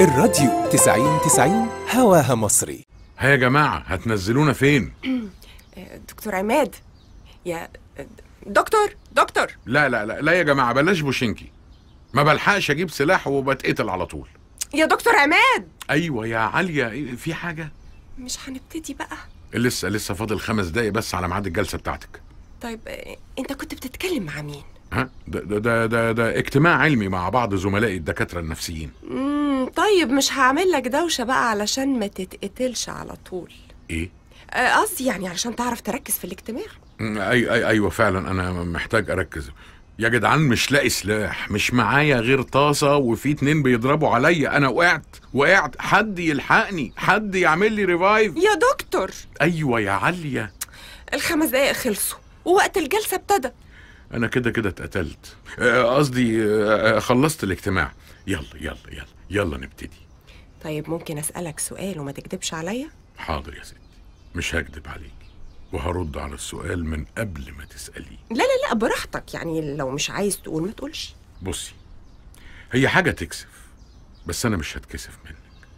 الراديو 90 90 هواها مصري ها يا جماعة هتنزلونا فين؟ دكتور عماد يا دكتور دكتور لا لا لا لا يا جماعة بلاش بوشنكي ما بلحقش اجيب سلاح وبتقتل على طول يا دكتور عماد ايوه يا عليا إيه، في حاجة مش هنبتدي بقى لسه لسه فاضل خمس دقايق بس على ميعاد الجلسة بتاعتك طيب آه، انت كنت بتتكلم مع مين ها ده ده ده ده, ده اجتماع علمي مع بعض زملائي الدكاترة النفسيين امم طيب مش هعمل لك دوشه بقى علشان ما تتقتلش على طول ايه؟ آه، قصدي يعني علشان تعرف تركز في الاجتماع مم، اي اي ايوه فعلا انا محتاج اركز يا جدعان مش لاقي سلاح مش معايا غير طاسه وفي اتنين بيضربوا عليا انا وقعت وقعت حد يلحقني حد يعمل لي ريفايف يا دكتور ايوه يا عليا الخمس دقايق خلصوا ووقت الجلسه ابتدى انا كده كده اتقتلت آه، قصدي آه، آه، خلصت الاجتماع يلا يلا يلا يلا نبتدي طيب ممكن اسالك سؤال وما تكدبش عليا حاضر يا ستي مش هكدب عليك وهرد على السؤال من قبل ما تسأليه لا لا لا براحتك يعني لو مش عايز تقول ما تقولش بصي هي حاجة تكسف بس أنا مش هتكسف منك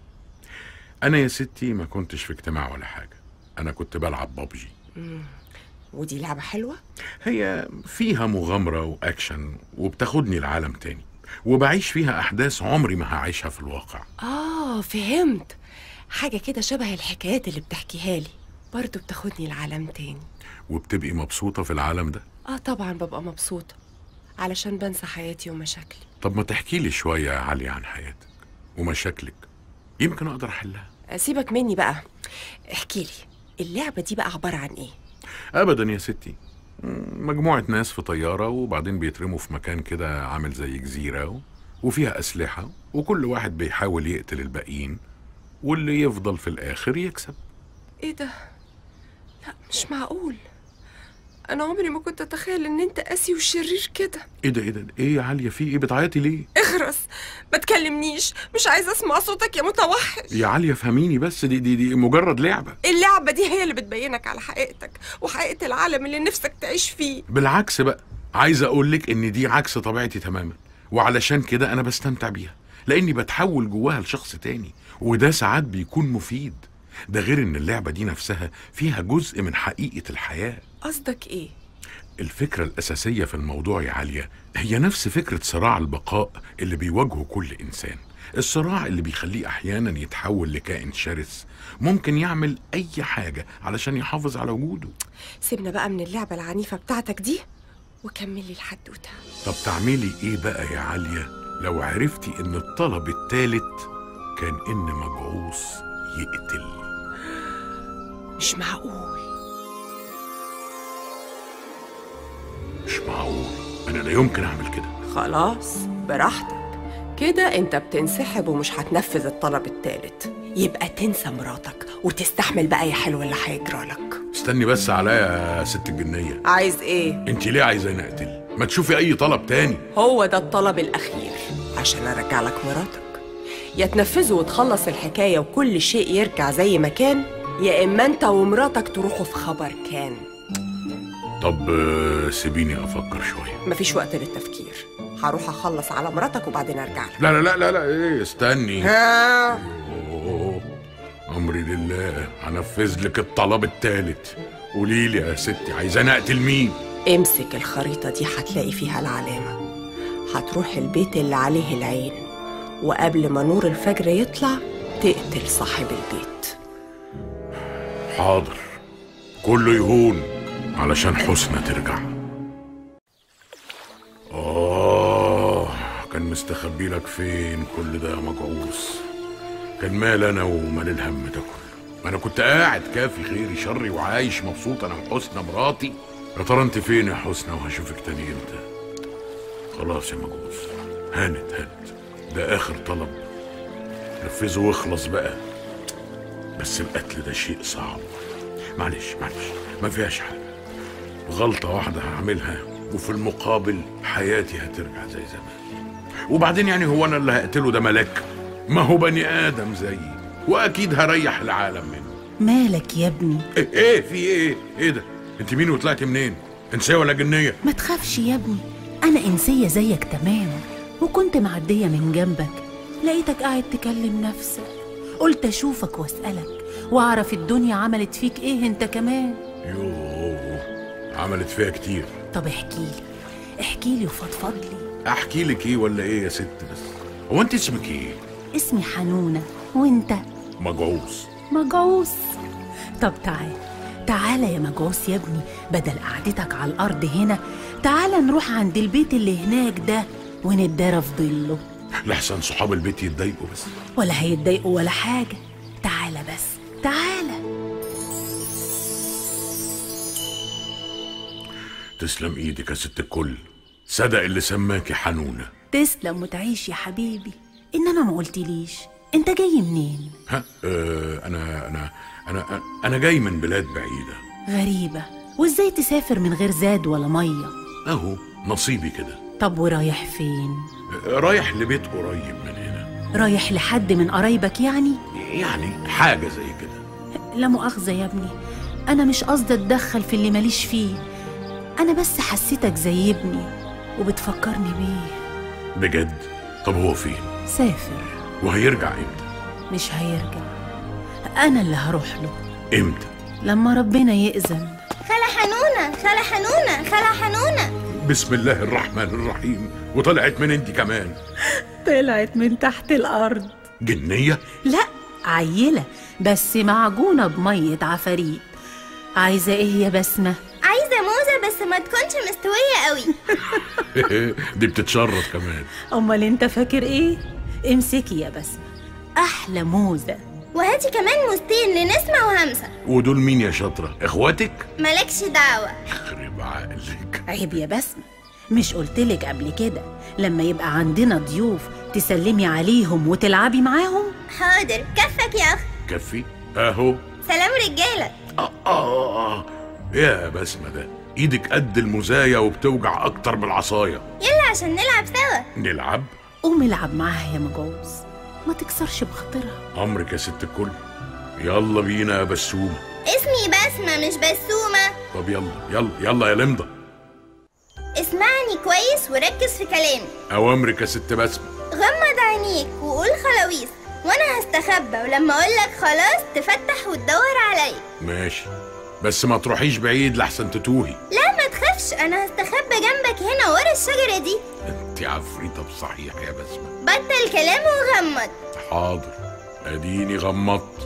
أنا يا ستي ما كنتش في اجتماع ولا حاجة أنا كنت بلعب بابجي ودي لعبه حلوه هي فيها مغامرة وأكشن وبتاخدني لعالم تاني وبعيش فيها أحداث عمري ما هعيشها في الواقع اه فهمت حاجه كده شبه الحكايات اللي بتحكيها لي برضه بتاخدني لعالم تاني وبتبقي مبسوطة في العالم ده اه طبعا ببقى مبسوطه علشان بنسى حياتي ومشاكلي طب ما تحكي لي شوية يا علي عن حياتك ومشاكلك يمكن أقدر أحلها سيبك مني بقى احكي لي اللعبه دي بقى عباره عن ايه ابدا يا ستي مم، مجموعه ناس في طياره وبعدين بيترموا في مكان كده عامل زي جزيره و- وفيها اسلحه وكل واحد بيحاول يقتل الباقيين واللي يفضل في الاخر يكسب ايه ده لا مش معقول انا عمري ما كنت اتخيل ان انت قاسي وشرير كده ايه ده ايه ده ايه يا عاليه في ايه بتعيطي ليه اخرس ما تكلمنيش مش عايزه اسمع صوتك يا متوحش يا عاليه فهميني بس دي دي دي مجرد لعبه اللعبه دي هي اللي بتبينك على حقيقتك وحقيقه العالم اللي نفسك تعيش فيه بالعكس بقى عايز اقول لك ان دي عكس طبيعتي تماما وعلشان كده انا بستمتع بيها لاني بتحول جواها لشخص تاني وده ساعات بيكون مفيد ده غير ان اللعبه دي نفسها فيها جزء من حقيقه الحياه قصدك ايه الفكرة الأساسية في الموضوع يا عالية هي نفس فكرة صراع البقاء اللي بيواجهه كل إنسان الصراع اللي بيخليه أحيانا يتحول لكائن شرس ممكن يعمل أي حاجة علشان يحافظ على وجوده سيبنا بقى من اللعبه العنيفه بتاعتك دي وكمل لي الحدوته طب تعملي إيه بقى يا عالية لو عرفتي إن الطلب التالت كان إن مجعوص يقتل مش معقول مش معقول أنا لا يمكن أعمل كده خلاص براحتك كده انت بتنسحب ومش هتنفذ الطلب التالت يبقى تنسى مراتك وتستحمل بقى يا حلو اللي هيجرى لك استني بس عليا يا ست الجنية عايز ايه انت ليه عايزاني اقتل ما تشوفي اي طلب تاني هو ده الطلب الاخير عشان ارجع لك مراتك يا تنفذه وتخلص الحكايه وكل شيء يرجع زي ما كان يا اما انت ومراتك تروحوا في خبر كان طب آه، سيبيني افكر شويه مفيش وقت للتفكير هروح اخلص على مراتك وبعدين ارجع لك لا لا لا لا لا ايه استني ها أوه، امري لله هنفذ لك الطلب التالت قولي لي يا ستي عايزاني اقتل مين امسك الخريطة دي هتلاقي فيها العلامة هتروح البيت اللي عليه العين وقبل ما نور الفجر يطلع تقتل صاحب البيت حاضر كله يهون علشان حسنى ترجع آه كان مستخبي لك فين كل ده يا مجعوص كان مال أنا ومال الهم ده كله ما أنا كنت قاعد كافي خيري شري وعايش مبسوط أنا وحسنى مراتي يا ترى أنت فين يا حسنى وهشوفك تاني إمتى خلاص يا مجعوص هانت هانت ده آخر طلب نفذه واخلص بقى بس القتل ده شيء صعب معلش معلش ما فيهاش حاجة غلطة واحدة هعملها وفي المقابل حياتي هترجع زي زمان وبعدين يعني هو أنا اللي هقتله ده ملاك ما هو بني آدم زيي وأكيد هريح العالم منه مالك يا ابني إيه, إيه في إيه إيه ده أنت مين وطلعتي منين إنسية ولا جنية ما تخافش يا ابني انا انسيه زيك تمام وكنت معديه من جنبك لقيتك قاعد تكلم نفسك قلت اشوفك واسالك واعرف الدنيا عملت فيك ايه انت كمان يوه عملت فيها كتير طب احكي لي احكي لي وفضفض لي احكي لك ايه ولا ايه يا ست بس هو انت اسمك ايه اسمي حنونه وانت مجعوز مجعوس طب تعال تعال يا مجعوس يا ابني بدل قعدتك على الارض هنا تعال نروح عند البيت اللي هناك ده ونتدارى في ظله لحسن صحاب البيت يتضايقوا بس ولا هيتضايقوا ولا حاجة تعالى بس تعالى تسلم ايدك يا ست الكل صدق اللي سماكي حنونه تسلم وتعيش يا حبيبي إنما ما قلتليش أنت جاي منين؟ ها آه انا انا انا انا جاي من بلاد بعيده غريبة وإزاي تسافر من غير زاد ولا مية؟ اهو نصيبي كده طب ورايح فين؟ آه، رايح لبيت قريب من هنا رايح لحد من قرايبك يعني؟ يعني حاجه زي كده لا مؤاخذة يا ابني أنا مش قصدي أتدخل في اللي ماليش فيه أنا بس حسيتك زي ابني وبتفكرني بيه بجد طب هو فين سافر وهيرجع امتى مش هيرجع أنا اللي هروح له امتى لما ربنا يأذن خالة حنونة خالة حنونة خالة حنونة بسم الله الرحمن الرحيم وطلعت من انت كمان طلعت من تحت الأرض جنيه لا عيلة بس معجونة بمية عفاريت عايزة إيه يا بسمة؟ عايزة موزة بس ما تكونش مستوية قوي دي بتتشرط كمان أمال أنت فاكر إيه؟ امسكي يا بسمة أحلى موزة وهاتي كمان موزتين لنسمة وهمسة ودول مين يا شاطره اخواتك مالكش دعوة يخرب عقلك عيب يا بسمة مش قلتلك قبل كده لما يبقى عندنا ضيوف تسلمي عليهم وتلعبي معاهم حاضر كفك يا أخ كفي اهو سلام رجالة آه, آه, آه. يا بسمة ده ايدك قد المزايا وبتوجع اكتر من العصاية يلا عشان نلعب سوا نلعب قوم العب معاها يا مجوز ما تكسرش بخاطرها امرك يا ست الكل يلا بينا يا بسومة اسمي بسمة مش بسومة طب يلا يلا يلا يا لمضة اسمعني كويس وركز في كلامي اوامرك يا ست بسمة غمض عينيك وقول خلاويص وانا هستخبى ولما اقولك خلاص تفتح وتدور عليا ماشي بس ما تروحيش بعيد لحسن تتوهي لا ما تخافش انا هستخبى جنبك هنا ورا الشجرة دي انت عفريتة بصحيح يا بسمة بطل كلام وغمض حاضر اديني غمضت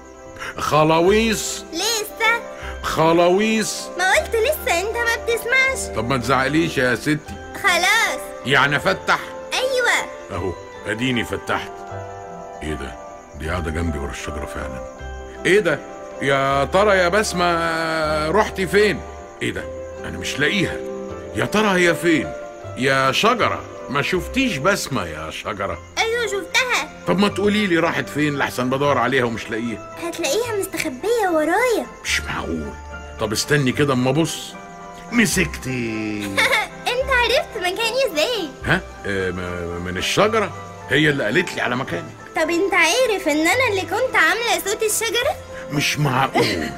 خلاويص لسه خلاويص ما قلت لسه انت ما بتسمعش طب ما تزعليش يا ستي خلاص يعني افتح ايوه اهو اديني فتحت ايه ده دي قاعده جنبي ورا الشجره فعلا ايه ده يا ترى يا بسمه رحتي فين ايه ده انا مش لاقيها يا ترى هي فين يا شجره ما شفتيش بسمه يا شجره ايوه شفتها طب ما تقولي لي راحت فين لحسن بدور عليها ومش لاقيها هتلاقيها مستخبية ورايا مش معقول طب استني كده اما ابص مسكتي انت عرفت مكاني ازاي ها آه، م- من الشجره هي اللي قالت لي على مكاني طب انت عارف ان انا اللي كنت عاملة صوت الشجرة مش معقول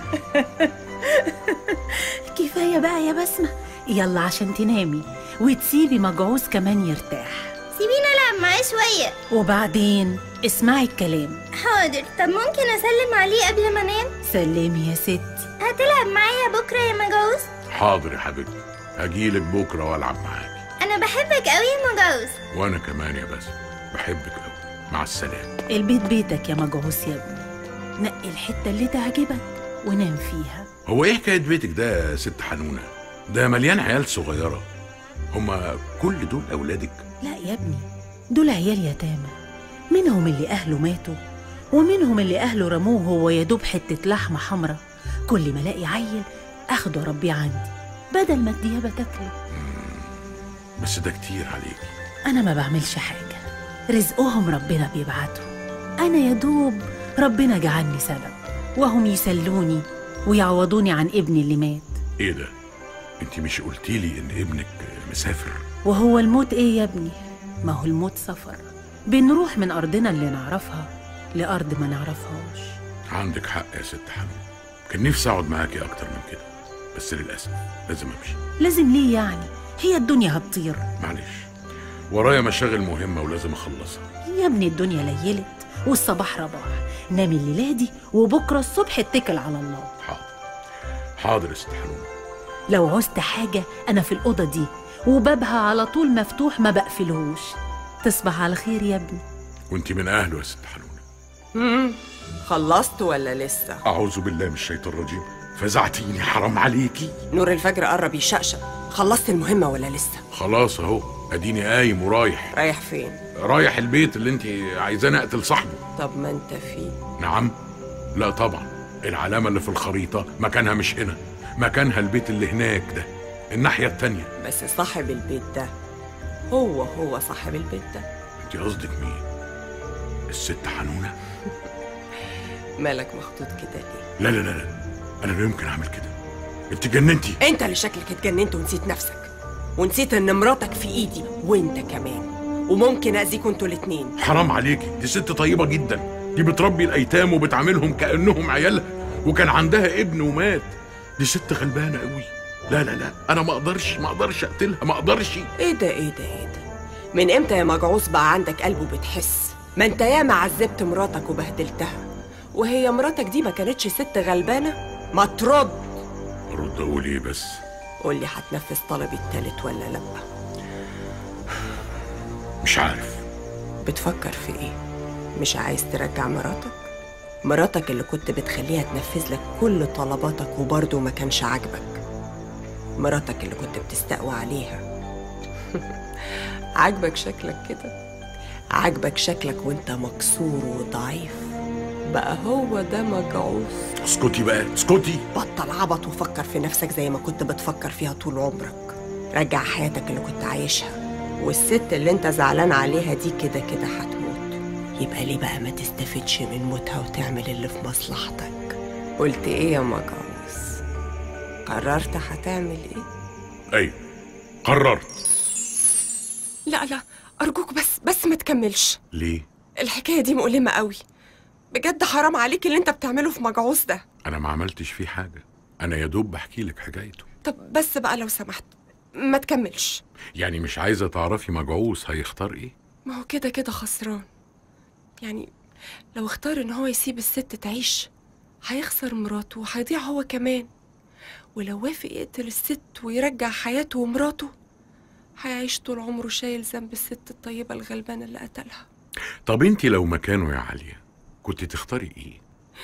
كفاية بقى يا بسمة يلا عشان تنامي وتسيبي مجعوز كمان يرتاح سيبيني العب معاه شوية وبعدين اسمعي الكلام حاضر طب ممكن اسلم عليه قبل ما انام سلمي يا ستي هتلعب معايا بكرة يا مجوز حاضر يا حبيبتي هجيلك بكره والعب معاك انا بحبك قوي يا مجوز وانا كمان يا باسم بحبك قوي مع السلامه البيت بيتك يا مجعوز يا ابني نقي الحتة اللي تعجبك ونام فيها هو ايه حكايه بيتك ده يا ست حنونه ده مليان عيال صغيره هما كل دول اولادك لا يا ابني دول عيال يتامى منهم اللي أهله ماتوا ومنهم اللي أهله رموه هو يا دوب حتة لحمة حمرا كل ما الاقي عيل أخده أربيه عندي بدل ما الديابة تاكله بس ده كتير عليك أنا ما بعملش حاجة رزقهم ربنا بيبعته أنا يا دوب ربنا جعلني سبب وهم يسلوني ويعوضوني عن ابني اللي مات ايه ده انت مش قلتي لي ان ابنك مسافر وهو الموت ايه يا ابني ما هو الموت سفر بنروح من أرضنا اللي نعرفها لأرض ما نعرفهاش عندك حق يا ست حنونه كان نفسي اقعد معاكي اكتر من كده بس للاسف لازم امشي لازم ليه يعني هي الدنيا هتطير معلش ورايا مشاغل مهمة ولازم أخلصها يا ابني الدنيا ليلت والصباح رباح نام الليلة دي وبكرة الصبح اتكل على الله حاضر حاضر يا ست حنون لو عوزت حاجة أنا في الأوضة دي وبابها على طول مفتوح ما بقفلهوش تصبح على خير يا ابني وانت من أهله يا ست حنون مم. خلصت ولا لسه أعوذ بالله من الشيطان الرجيم فزعتيني حرام عليكي نور الفجر قرب يشقشق خلصت المهمة ولا لسه خلاص أهو أديني قايم ورايح رايح فين رايح البيت اللي انت عايزاني أقتل صاحبه طب ما انت فيه نعم لا طبعا العلامة اللي في الخريطة مكانها مش هنا مكانها البيت اللي هناك ده الناحية التانية بس صاحب البيت ده هو هو صاحب البيت ده انت قصدك مين الست حنونة مالك مخطوط كده ليه لا لا لا لا انا لا يمكن اعمل كده انت جننتي انت اللي شكلك اتجننت ونسيت نفسك ونسيت ان مراتك في ايدي وانت كمان وممكن اذيكوا انتوا الاتنين حرام عليكي دي ست طيبة جدا دي بتربي الايتام وبتعاملهم كانهم عيالها وكان عندها ابن ومات دي ست غلبانة قوي لا لا لا انا ما اقدرش ما اقدرش اقتلها ما اقدرش ايه ده ايه ده ايه ده من امتى يا مجعوص بقى عندك قلب وبتحس ما انت ياما عذبت مراتك وبهدلتها وهي مراتك دي ما كانتش ست غلبانه ما ترد ارد اقول ايه بس قولي هتنفذ طلبي التالت ولا لا مش عارف بتفكر في ايه مش عايز ترجع مراتك مراتك اللي كنت بتخليها تنفذ لك كل طلباتك وبرضه ما كانش عاجبك مراتك اللي كنت بتستقوى عليها عاجبك شكلك كده عاجبك شكلك وانت مكسور وضعيف بقى هو ده مجعوص اسكتي بقى اسكتي بطل عبط وفكر في نفسك زي ما كنت بتفكر فيها طول عمرك رجع حياتك اللي كنت عايشها والست اللي انت زعلان عليها دي كده كده هتموت يبقى ليه بقى ما تستفدش من موتها وتعمل اللي في مصلحتك قلت ايه يا مجعوص قررت هتعمل ايه ايوه قررت لا لا ارجوك بس بس ما تكملش ليه الحكايه دي مؤلمه قوي بجد حرام عليك اللي انت بتعمله في مجعوص ده انا ما عملتش فيه حاجة انا يا دوب بحكي لك حكايته طب بس بقى لو سمحت ما تكملش يعني مش عايزة تعرفي مجعوص هيختار ايه ما هو كده كده خسران يعني لو اختار ان هو يسيب الست تعيش هيخسر مراته وهيضيع هو كمان ولو وافق يقتل الست ويرجع حياته ومراته هيعيش طول عمره شايل ذنب الست الطيبة الغلبانة اللي قتلها طب انت لو مكانه يا عليا كنت تختاري ايه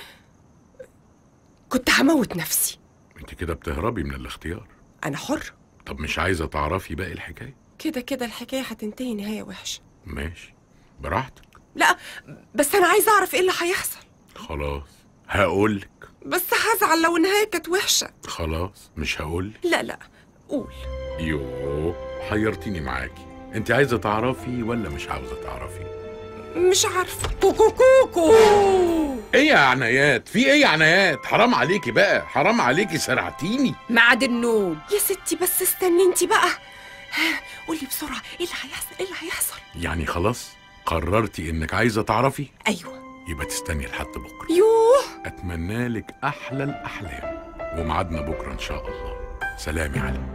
كنت هموت نفسي انت كده بتهربي من الاختيار أنا حر طب مش عايزة تعرفي باقي الحكاية كده كده الحكاية هتنتهي نهاية وحشة ماشي براحتك لا بس أنا عايزة أعرف إيه اللي هيحصل خلاص هقولك بس هزعل لو النهاية كانت وحشة خلاص مش هقولك لا لا قول يوه حيرتيني معاكي انت عايزة تعرفي ولا مش عاوزة تعرفي مش عارفة كوكو كوكو ايه يا عنايات في ايه يا عنايات حرام عليكي بقى حرام عليكي سرعتيني ميعاد النوم يا ستي بس استني انت بقى ها، قولي بسرعة ايه اللي هيحصل ايه اللي هيحصل يعني خلاص قررتي انك عايزة تعرفي ايوه يبقى تستني لحد بكرة يوه اتمنى لك احلى الاحلام وميعادنا بكرة ان شاء الله سلام يا علي